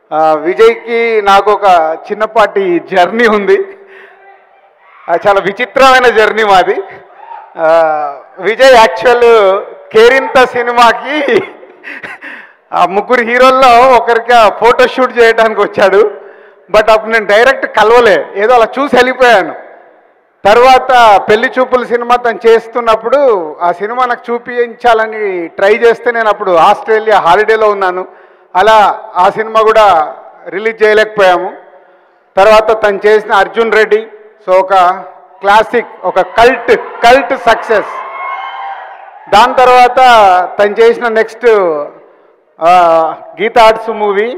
ఆ, విజయ్కి నాకు ఒక చిన్నపాటి జర్నీ ఉంది అది చాలా విచిత్రమైన జర్నీ మాది ఆ, విజయ్ యాక్చువల్ కేరింత సినిమాకి ఆ ముగ్గురు హీరోల్లో ఒకరికి ఫోటో షూట్ చేయడానికి వచ్చాడు బట్ అప్పుడు నేను డైరెక్ట్ కలవలే ఏదో అలా చూసి వెళ్ళిపోయాను తర్వాత పెళ్లి చూపుల సినిమా తను చేస్తున్నప్పుడు ఆ సినిమా నాకు చూపించాలని ట్రై చేస్తే నేను అప్పుడు ఆస్ట్రేలియా హాలిడేలో ఉన్నాను అలా ఆ సినిమా కూడా రిలీజ్ చేయలేకపోయాము తర్వాత తను చేసిన అర్జున్ రెడ్డి సో ఒక క్లాసిక్ ఒక కల్ట్ కల్ట్ సక్సెస్ దాని తర్వాత తను చేసిన next Geetha Arts movie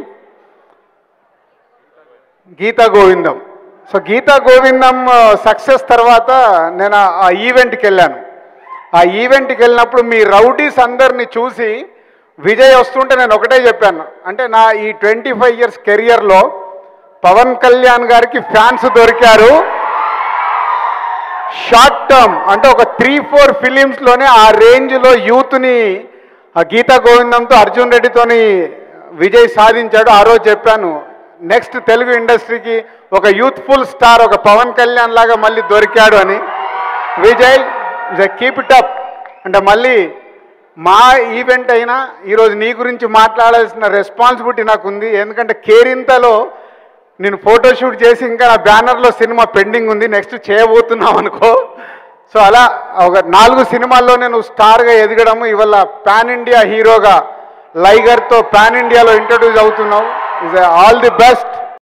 Geetha Govindam so Geetha Govindam success తర్వాత నేను ఆ- ఆ ఈవెంట్కి వెళ్ళాను ఆ ఈవెంట్కి వెళ్ళినప్పుడు మీ రౌడీస్ అందరిని చూసి విజయ్ వస్తుంటే నేను ఒకటే చెప్పాను అంటే నా ఈ ట్వంటీ ఫైవ్ ఇయర్స్ కెరియర్లో పవన్ కళ్యాణ్ గారికి ఫ్యాన్స్ దొరికారు షార్ట్ టర్మ్ అంటే ఒక త్రీ ఫోర్ ఫిలిమ్స్లోనే ఆ రేంజ్లో యూత్ని ఆ గీతా గోవిందంతో అర్జున్ రెడ్డితోని విజయ్ సాధించాడు ఆ రోజు చెప్పాను నెక్స్ట్ తెలుగు ఇండస్ట్రీకి ఒక యూత్ఫుల్ స్టార్ ఒక పవన్ కళ్యాణ్ లాగా మళ్ళీ దొరికాడు అని విజయ్ కీప్ ఇట్ అప్ అంటే మళ్ళీ మా ఈవెంట్ అయినా ఈరోజు నీ గురించి మాట్లాడాల్సిన రెస్పాన్సిబిలిటీ నాకు ఉంది ఎందుకంటే కేరింతలో నేను ఫోటోషూట్ చేసి ఇంకా నా బ్యానర్లో సినిమా పెండింగ్ ఉంది నెక్స్ట్ చేయబోతున్నాం అనుకో సో అలా ఒక నాలుగు సినిమాల్లో నేను స్టార్గా ఎదగడము ఇవాళ పాన్ ఇండియా హీరోగా లైగర్తో పాన్ ఇండియాలో ఇంట్రడ్యూస్ అవుతున్నావు ఇస్ ఆల్ ది బెస్ట్